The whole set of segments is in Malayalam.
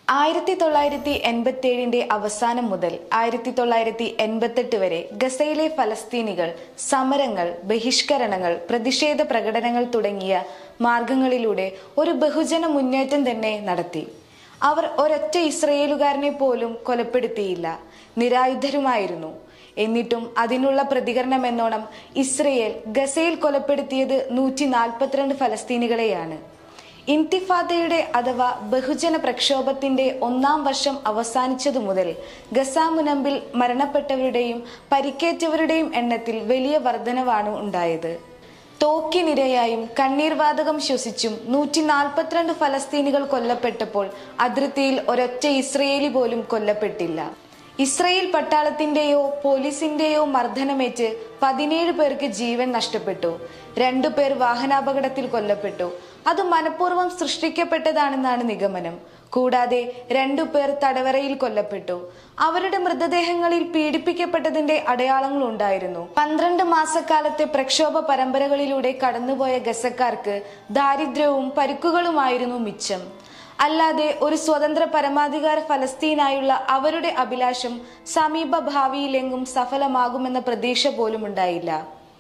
ആയിരത്തി തൊള്ളായിരത്തി എൺപത്തി ഏഴിന്റെ അവസാനം മുതൽ ആയിരത്തി തൊള്ളായിരത്തി എൺപത്തെട്ട് വരെ ഗസയിലെ ഫലസ്തീനികൾ സമരങ്ങൾ ബഹിഷ്കരണങ്ങൾ പ്രതിഷേധ പ്രകടനങ്ങൾ തുടങ്ങിയ മാർഗങ്ങളിലൂടെ ഒരു ബഹുജന മുന്നേറ്റം തന്നെ നടത്തി അവർ ഒരൊറ്റ ഇസ്രയേലുകാരനെ പോലും കൊലപ്പെടുത്തിയില്ല നിരായുധരുമായിരുന്നു എന്നിട്ടും അതിനുള്ള പ്രതികരണം എന്നോണം ഇസ്രയേൽ ഗസയിൽ കൊലപ്പെടുത്തിയത് നൂറ്റി നാൽപ്പത്തിരണ്ട് ഫലസ്തീനികളെയാണ് ഇൻതിഫാദയുടെ അഥവാ ബഹുജന പ്രക്ഷോഭത്തിന്റെ ഒന്നാം വർഷം അവസാനിച്ചതു മുതൽ ഗസ മുനമ്പിൽ മരണപ്പെട്ടവരുടെയും പരിക്കേറ്റവരുടെയും എണ്ണത്തിൽ വലിയ വർധനവാണ് ഉണ്ടായത് തോക്കിനിരയായും കണ്ണീർവാതകം ശ്വസിച്ചും നൂറ്റി നാൽപ്പത്തിരണ്ട് ഫലസ്തീനികൾ കൊല്ലപ്പെട്ടപ്പോൾ അതിർത്തിയിൽ ഒരൊറ്റ ഇസ്രയേലി പോലും കൊല്ലപ്പെട്ടില്ല ഇസ്രയേൽ പട്ടാളത്തിന്റെയോ പോലീസിന്റെയോ മർദ്ദനമേറ്റ് പതിനേഴ് പേർക്ക് ജീവൻ നഷ്ടപ്പെട്ടു രണ്ടു പേർ വാഹനാപകടത്തിൽ കൊല്ലപ്പെട്ടു അത് മനഃപൂർവ്വം സൃഷ്ടിക്കപ്പെട്ടതാണെന്നാണ് നിഗമനം കൂടാതെ രണ്ടു പേർ തടവറയിൽ കൊല്ലപ്പെട്ടു അവരുടെ മൃതദേഹങ്ങളിൽ പീഡിപ്പിക്കപ്പെട്ടതിന്റെ അടയാളങ്ങൾ ഉണ്ടായിരുന്നു പന്ത്രണ്ട് മാസക്കാലത്തെ പ്രക്ഷോഭ പരമ്പരകളിലൂടെ കടന്നുപോയ ഗസക്കാർക്ക് ദാരിദ്ര്യവും പരുക്കുകളുമായിരുന്നു മിച്ചം അല്ലാതെ ഒരു സ്വതന്ത്ര പരമാധികാര ഫലസ്തീനായുള്ള അവരുടെ അഭിലാഷം സമീപ ഭാവിയിലെങ്ങും സഫലമാകുമെന്ന പ്രതീക്ഷ പോലും ഉണ്ടായില്ല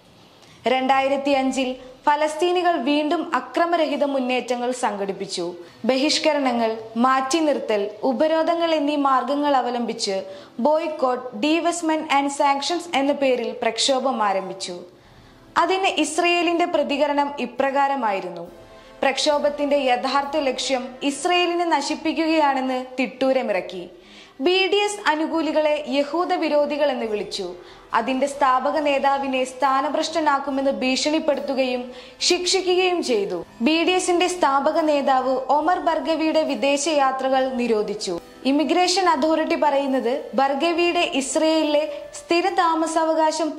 രണ്ടായിരത്തി അഞ്ചിൽ ഫലസ്തീനികൾ വീണ്ടും അക്രമരഹിത മുന്നേറ്റങ്ങൾ സംഘടിപ്പിച്ചു ബഹിഷ്കരണങ്ങൾ മാറ്റി നിർത്തൽ ഉപരോധങ്ങൾ എന്നീ മാർഗങ്ങൾ അവലംബിച്ച് ബോയ്ക്കോട്ട് ഡീവെസ്റ്റ്മെന്റ് ആൻഡ് സാങ്ഷൻസ് എന്ന പേരിൽ പ്രക്ഷോഭം ആരംഭിച്ചു അതിന് ഇസ്രയേലിന്റെ പ്രതികരണം ഇപ്രകാരമായിരുന്നു പ്രക്ഷോഭത്തിന്റെ യഥാർത്ഥ ലക്ഷ്യം ഇസ്രയേലിനെ നശിപ്പിക്കുകയാണെന്ന് തിട്ടൂരമിറക്കി ബി ഡി എസ് അനുകൂലികളെ യഹൂദ വിരോധികൾ എന്ന് വിളിച്ചു അതിന്റെ സ്ഥാപക നേതാവിനെ സ്ഥാനഭ്രഷ്ടനാക്കുമെന്ന് ഭീഷണിപ്പെടുത്തുകയും ശിക്ഷിക്കുകയും ചെയ്തു ബി ഡി എസിന്റെ സ്ഥാപക നേതാവ് ഒമർ ബർഗവിയുടെ വിദേശ യാത്രകൾ നിരോധിച്ചു ഇമിഗ്രേഷൻ അതോറിറ്റി പറയുന്നത് ബർഗവിയുടെ ഇസ്രയേലിലെ സ്ഥിര താമസാവകാശം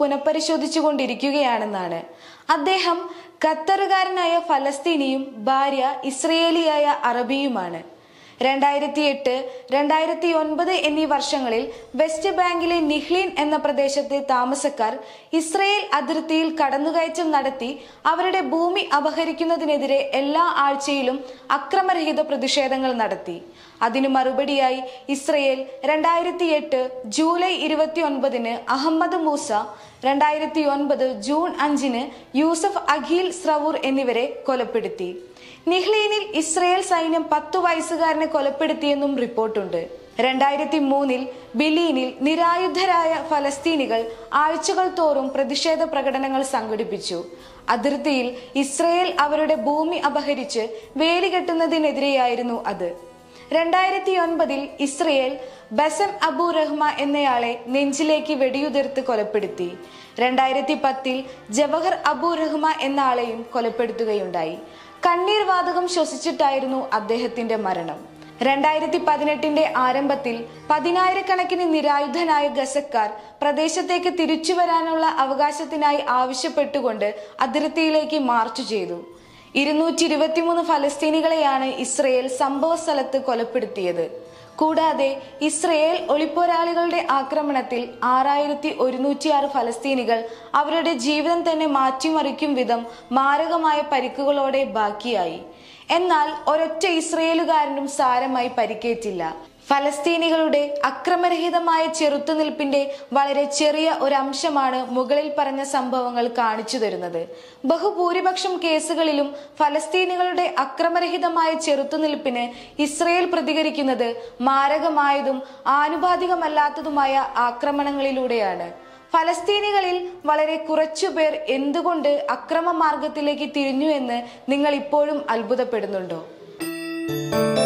പുനഃപരിശോധിച്ചുകൊണ്ടിരിക്കുകയാണെന്നാണ് അദ്ദേഹം ഖത്തറുകാരനായ ഫലസ്തീനിയും ഭാര്യ ഇസ്രയേലിയായ അറബിയുമാണ് രണ്ടായിരത്തി എട്ട് രണ്ടായിരത്തി ഒൻപത് എന്നീ വർഷങ്ങളിൽ വെസ്റ്റ് ബാങ്കിലെ നിഹ്ലീൻ എന്ന പ്രദേശത്തെ താമസക്കാർ ഇസ്രയേൽ അതിർത്തിയിൽ കടന്നുകയറ്റം നടത്തി അവരുടെ ഭൂമി അപഹരിക്കുന്നതിനെതിരെ എല്ലാ ആഴ്ചയിലും അക്രമരഹിത പ്രതിഷേധങ്ങൾ നടത്തി അതിനു മറുപടിയായി ഇസ്രയേൽ രണ്ടായിരത്തി എട്ട് ജൂലൈ ഇരുപത്തി ഒൻപതിന് അഹമ്മദ് മൂസ രണ്ടായിരത്തി ഒൻപത് ജൂൺ അഞ്ചിന് യൂസഫ് അഖീൽ സ്രവൂർ എന്നിവരെ കൊലപ്പെടുത്തി നിഹ്ലീനിൽ ഇസ്രയേൽ സൈന്യം പത്തു വയസ്സുകാരനെ കൊലപ്പെടുത്തിയെന്നും റിപ്പോർട്ടുണ്ട് രണ്ടായിരത്തി മൂന്നിൽ ബിലീനിൽ നിരായുധരായ ഫലസ്തീനികൾ ആഴ്ചകൾ തോറും പ്രതിഷേധ പ്രകടനങ്ങൾ സംഘടിപ്പിച്ചു അതിർത്തിയിൽ ഇസ്രയേൽ അവരുടെ ഭൂമി അപഹരിച്ച് വേലികെട്ടുന്നതിനെതിരെയായിരുന്നു അത് രണ്ടായിരത്തി ഒൻപതിൽ ഇസ്രയേൽ ബസം അബു റഹ്മ എന്നയാളെ നെഞ്ചിലേക്ക് വെടിയുതിർത്ത് കൊലപ്പെടുത്തി രണ്ടായിരത്തി പത്തിൽ ജവഹർ അബു റഹ്മ എന്ന ആളെയും കൊലപ്പെടുത്തുകയുണ്ടായി കണ്ണീർ വാതകം ശ്വസിച്ചിട്ടായിരുന്നു അദ്ദേഹത്തിന്റെ മരണം രണ്ടായിരത്തി പതിനെട്ടിന്റെ ആരംഭത്തിൽ പതിനായിരക്കണക്കിന് നിരായുധനായ ഗസക്കാർ പ്രദേശത്തേക്ക് തിരിച്ചു വരാനുള്ള അവകാശത്തിനായി ആവശ്യപ്പെട്ടുകൊണ്ട് അതിർത്തിയിലേക്ക് മാർച്ച് ചെയ്തു ഇരുന്നൂറ്റി ഇരുപത്തിമൂന്ന് ഫലസ്തീനികളെയാണ് ഇസ്രയേൽ സംഭവ സ്ഥലത്ത് കൊലപ്പെടുത്തിയത് കൂടാതെ ഇസ്രയേൽ ഒളിപ്പോരാളികളുടെ ആക്രമണത്തിൽ ആറായിരത്തി ഒരുന്നൂറ്റിയാറ് ഫലസ്തീനികൾ അവരുടെ ജീവിതം തന്നെ മാറ്റിമറിക്കും വിധം മാരകമായ പരിക്കുകളോടെ ബാക്കിയായി എന്നാൽ ഒരൊറ്റ ഇസ്രയേലുകാരനും സാരമായി പരിക്കേറ്റില്ല ഫലസ്തീനികളുടെ അക്രമരഹിതമായ ചെറുത്തുനിൽപ്പിന്റെ വളരെ ചെറിയ ഒരംശമാണ് മുകളിൽ പറഞ്ഞ സംഭവങ്ങൾ കാണിച്ചു തരുന്നത് ബഹുഭൂരിപക്ഷം കേസുകളിലും ഫലസ്തീനികളുടെ അക്രമരഹിതമായ ചെറുത്തുനിൽപ്പിന് ഇസ്രയേൽ പ്രതികരിക്കുന്നത് മാരകമായതും ആനുപാതികമല്ലാത്തതുമായ ആക്രമണങ്ങളിലൂടെയാണ് ഫലസ്തീനികളിൽ വളരെ കുറച്ചുപേർ എന്തുകൊണ്ട് അക്രമ മാർഗത്തിലേക്ക് തിരിഞ്ഞു എന്ന് നിങ്ങൾ ഇപ്പോഴും അത്ഭുതപ്പെടുന്നുണ്ടോ